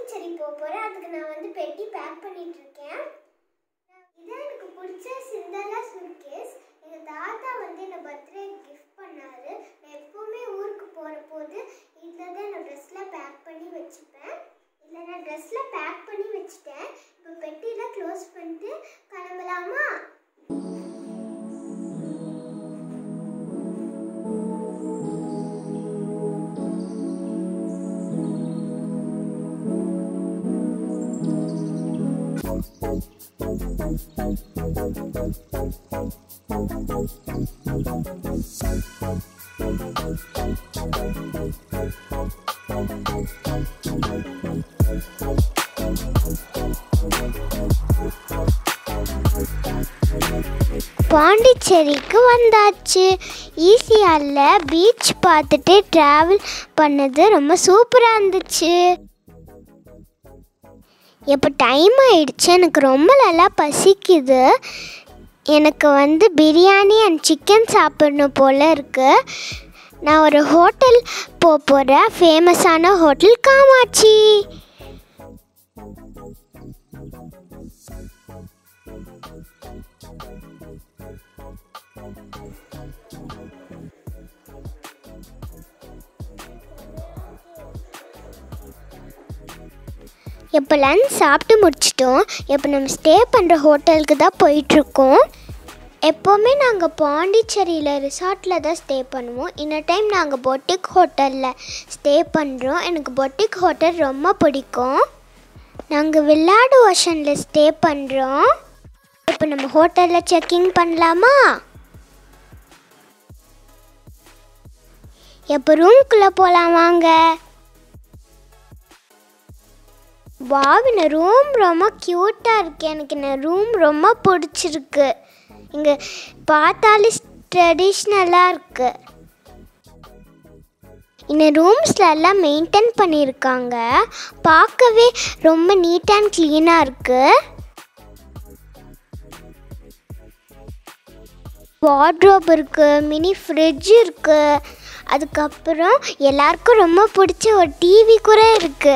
பாண்டிச்சேரி போக போகிறேன் அதுக்கு நான் வந்து பெட்டி பேக் பண்ணிட்டு இருக்கேன் இதான் எனக்கு பிடிச்ச சிந்தலா சூட்கேஸ் எங்கள் தாத்தா வந்து என்னை பர்த்டே கிஃப்ட் பண்ணாரு நான் எப்போவுமே ஊருக்கு போகிற போது இதில் தான் நான் ட்ரெஸ்ஸில் பேக் பண்ணி வச்சுப்பேன் இதில் நான் ட்ரெஸ்ஸில் பேக் பண்ணி வச்சுட்டேன் இப்போ பெட்டியில் க்ளோஸ் பண்ணிட்டு கிளம்பலாமா பாண்டிச்சேரிக்கு வந்தாச்சு ஈஸியாவில் பீச் பார்த்துட்டு ட்ராவல் பண்ணது ரொம்ப சூப்பராக இருந்துச்சு இப்போ டைம் ஆயிடுச்சு எனக்கு ரொம்ப நல்லா பசிக்குது எனக்கு வந்து பிரியாணி அண்ட் சிக்கன் சாப்பிடணும் போல் இருக்கு நான் ஒரு ஹோட்டல் போக போகிறேன் ஃபேமஸான ஹோட்டல் காமாட்சி இப்போ லஞ்ச் சாப்பிட்டு முடிச்சிட்டோம் இப்போ நம்ம ஸ்டே பண்ணுற ஹோட்டலுக்கு தான் போயிட்டுருக்கோம் எப்போவுமே நாங்கள் பாண்டிச்சேரியில் ரிசார்ட்டில் தான் ஸ்டே பண்ணுவோம் இந்த டைம் நாங்கள் பொட்டிக் ஹோட்டலில் ஸ்டே பண்ணுறோம் எனக்கு பொட்டிக் ஹோட்டல் ரொம்ப பிடிக்கும் நாங்கள் வில்லாடு ஓஷனில் ஸ்டே பண்ணுறோம் இப்போ நம்ம ஹோட்டலில் செக்கிங் பண்ணலாமா எப்போ ரூம்குள்ளே போகலாம் வாங்க வாவ் இந்த ரூம் ரொம்ப க்யூட்டாக இருக்கு எனக்கு இந்த ரூம் ரொம்ப பிடிச்சிருக்கு இங்கே பார்த்தாலே ட்ரெடிஷ்னலாக இருக்கு இந்த ரூம்ஸில் எல்லாம் மெயின்டைன் பண்ணியிருக்காங்க பார்க்கவே ரொம்ப நீட் அண்ட் க்ளீனாக இருக்கு வார்ட்ரோப் இருக்கு மினி ஃப்ரிட்ஜ் இருக்கு அதுக்கப்புறம் எல்லாருக்கும் ரொம்ப பிடிச்ச ஒரு டிவி கூட இருக்குது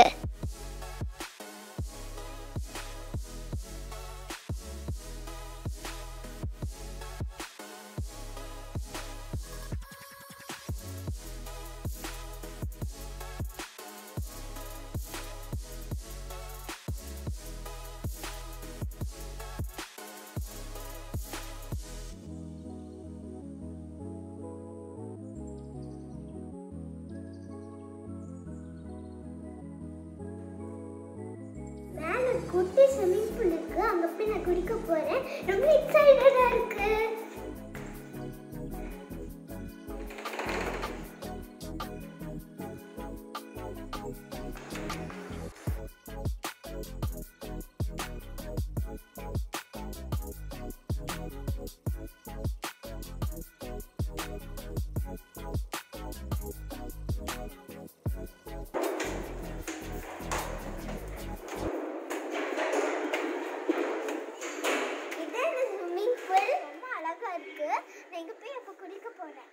மேல குட்டி ஸ்விம்மிங் பூல் இருக்கு அங்க போய் நான் குடிக்க போறேன் ரொம்ப எக்ஸைட்டடா இருக்கு இதான் இந்த ஸ்விம்மிங் பூல் ரொம்ப அழகா இருக்கு நான் இங்க போய் அப்ப குடிக்க போறேன்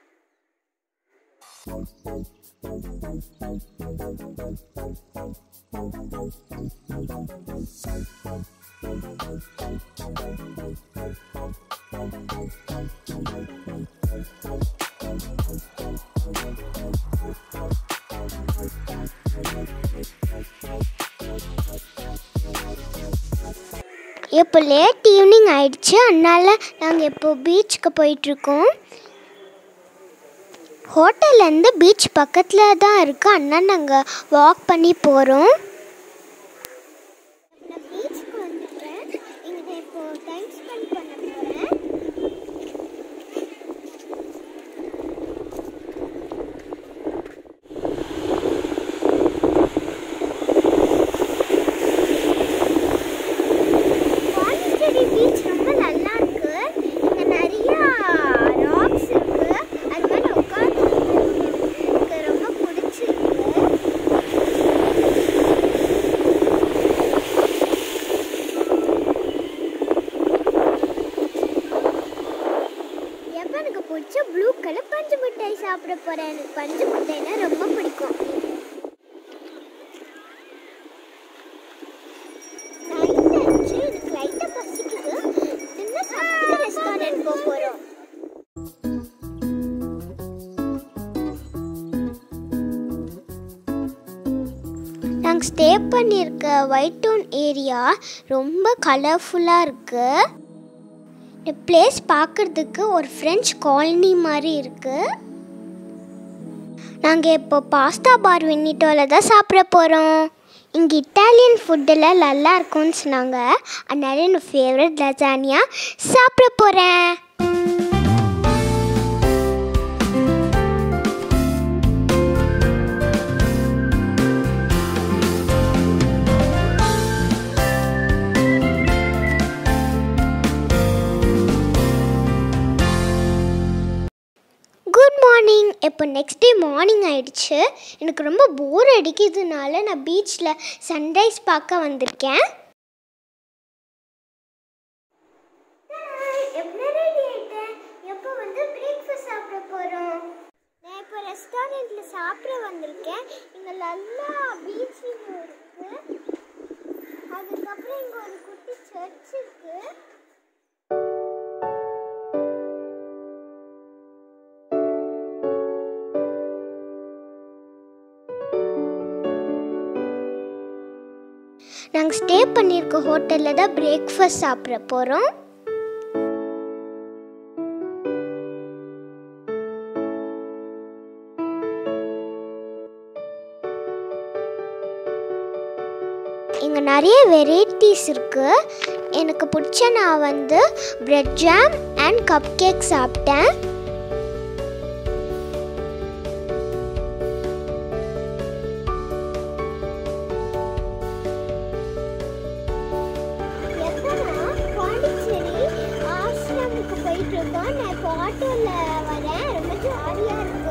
இப்போ லேட் ஈவினிங் ஆயிடுச்சு அதனால நாங்கள் இப்போ பீச்சுக்கு போயிட்டுருக்கோம் ஹோட்டல்லேருந்து பீச் பக்கத்தில் தான் இருக்குது அதனால் நாங்கள் வாக் பண்ணி போகிறோம் நான் பீச்சுக்கு வந்துட்டேன் இங்கே இப்போ டைம் ஸ்பெண்ட் பண்ண போகிறேன் பாண்டிச்சேரி பீச் ரொம்ப நல்லா இருக்கு இங்க நிறைய ராக்ஸ் இருக்கு அது மேல உட்கார்ந்து எனக்கு ரொம்ப பிடிச்சிருக்கு எப்போ எனக்கு பிடிச்ச ப்ளூ கலர் பஞ்சு மிட்டாய் சாப்பிட போறேன் எனக்கு பஞ்சு மிட்டாய்னா ரொம்ப பிடிக்கும் நாங்கள் ஸ்டே பண்ணியிருக்க ஒயிட் டவுன் ஏரியா ரொம்ப கலர்ஃபுல்லாக இருக்குது இந்த பிளேஸ் பார்க்குறதுக்கு ஒரு ஃப்ரெஞ்ச் காலனி மாதிரி இருக்குது நாங்கள் இப்போ பாஸ்தா பார் வெண்ணிட்டோவில் தான் சாப்பிட போகிறோம் இங்கே இட்டாலியன் ஃபுட்டெல்லாம் நல்லா இருக்கும்னு சொன்னாங்க அதனால என்னோட ஃபேவரட் லசானியா சாப்பிட போகிறேன் குட் மார்னிங் இப்போ நெக்ஸ்ட் டே மார்னிங் ஆயிடுச்சு எனக்கு ரொம்ப போர் அடிக்கிறதுனால நான் பீச்சில் சன்ரைஸ் பார்க்க வந்திருக்கேன் எப்போ வந்து பிரேக்ஃபாஸ்ட் சாப்பிட போகிறோம் நான் இப்போ ரெஸ்டாரண்ட்டில் சாப்பிட வந்திருக்கேன் இங்கே நல்லா பீச் வியூ இருக்குது அதுக்கப்புறம் இங்கே ஒரு குட்டி சர்ச் இருக்குது நாங்கள் ஸ்டே பண்ணியிருக்க ஹோட்டலில் தான் பிரேக்ஃபாஸ்ட் சாப்பிட போகிறோம் இங்கே நிறைய வெரைட்டிஸ் இருக்குது எனக்கு பிடிச்ச நான் வந்து bread jam and cup cake சாப்பிட்டேன் எப்போனா பாண்டிச்சேரி ஆசிரமுக்கு போயிட்டு இருக்கோம் நான் இப்போ ஆட்டோவில் வரேன் ரொம்ப ஜாலியாக இருக்கு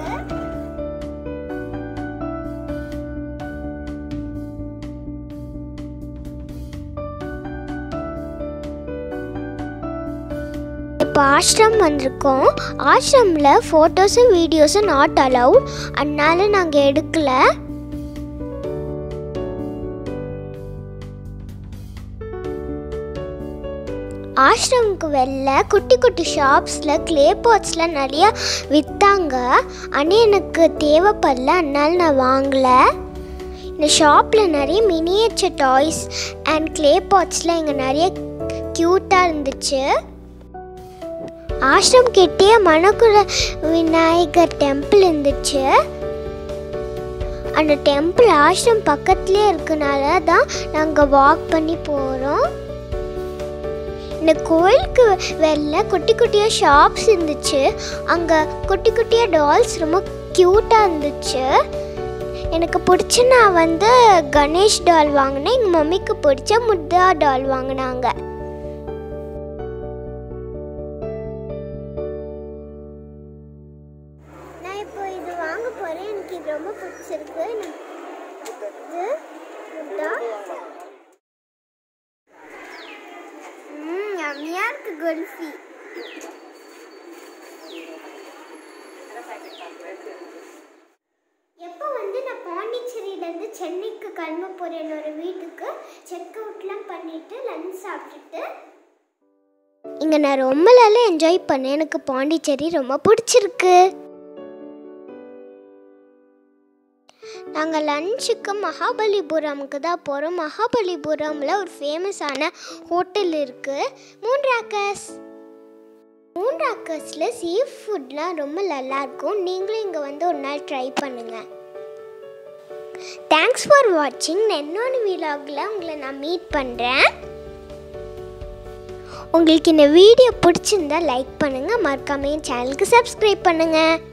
இப்போ ஆஷ்ரம் வந்திருக்கோம் ஆஷ்ரமில் ஃபோட்டோஸும் வீடியோஸும் நாட் அலவுட் அதனால நாங்கள் எடுக்கலை ஆஷ்ரமுக்கு வெளில குட்டி குட்டி ஷாப்ஸில் க்ளே பாட்ஸ்லாம் நிறையா விற்றாங்க ஆனால் எனக்கு தேவைப்படல அதனால நான் வாங்கலை இந்த ஷாப்பில் நிறைய மினியேச்சர் டாய்ஸ் அண்ட் க்ளே பாட்ஸ்லாம் இங்கே நிறைய க்யூட்டாக இருந்துச்சு ஆஷ்ரம் கிட்டே மணக்குள விநாயகர் டெம்பிள் இருந்துச்சு அந்த டெம்பிள் ஆஷ்ரம் பக்கத்துலேயே இருக்கனால தான் நாங்கள் வாக் பண்ணி போகிறோம் இந்த கோயிலுக்கு வெளில குட்டி குட்டியாக ஷாப்ஸ் இருந்துச்சு அங்கே குட்டி குட்டியாக டால்ஸ் ரொம்ப க்யூட்டாக இருந்துச்சு எனக்கு பிடிச்ச நான் வந்து கணேஷ் டால் வாங்கினேன் எங்கள் மம்மிக்கு பிடிச்ச முத்தா டால் வாங்கினாங்க நான் இப்போ இது வாங்க போகிறேன் எனக்கு இது ரொம்ப பிடிச்சிருக்கு இது முத்தா ம் யம்மியாக இருக்கு குல்ஃபி எப்போ வந்து நான் பாண்டிச்சேரியிலேருந்து சென்னைக்கு கிளம்ப போகிறேன் என்னோட வீட்டுக்கு செக் அவுட்லாம் பண்ணிவிட்டு லஞ்ச் சாப்பிட்டுட்டு இங்கே நான் ரொம்ப நல்லா என்ஜாய் பண்ணேன் எனக்கு பாண்டிச்சேரி ரொம்ப பிடிச்சிருக்கு நாங்கள் லஞ்சுக்கு மகாபலிபுரமுக்கு தான் போகிறோம் மகாபலிபுரமில் ஒரு ஃபேமஸான ஹோட்டல் இருக்குது மூன்றாக்கஸ் மூன்றாக்கஸில் சீ ஃபுட்லாம் ரொம்ப நல்லாயிருக்கும் நீங்களும் இங்கே வந்து ஒரு நாள் ட்ரை பண்ணுங்கள் தேங்க்ஸ் ஃபார் வாட்சிங் இன்னொன்று வீலாகில் உங்களை நான் மீட் பண்ணுறேன் உங்களுக்கு இந்த வீடியோ பிடிச்சிருந்தா லைக் பண்ணுங்கள் மறக்காம என் சேனலுக்கு சப்ஸ்கிரைப் பண்ணுங்கள்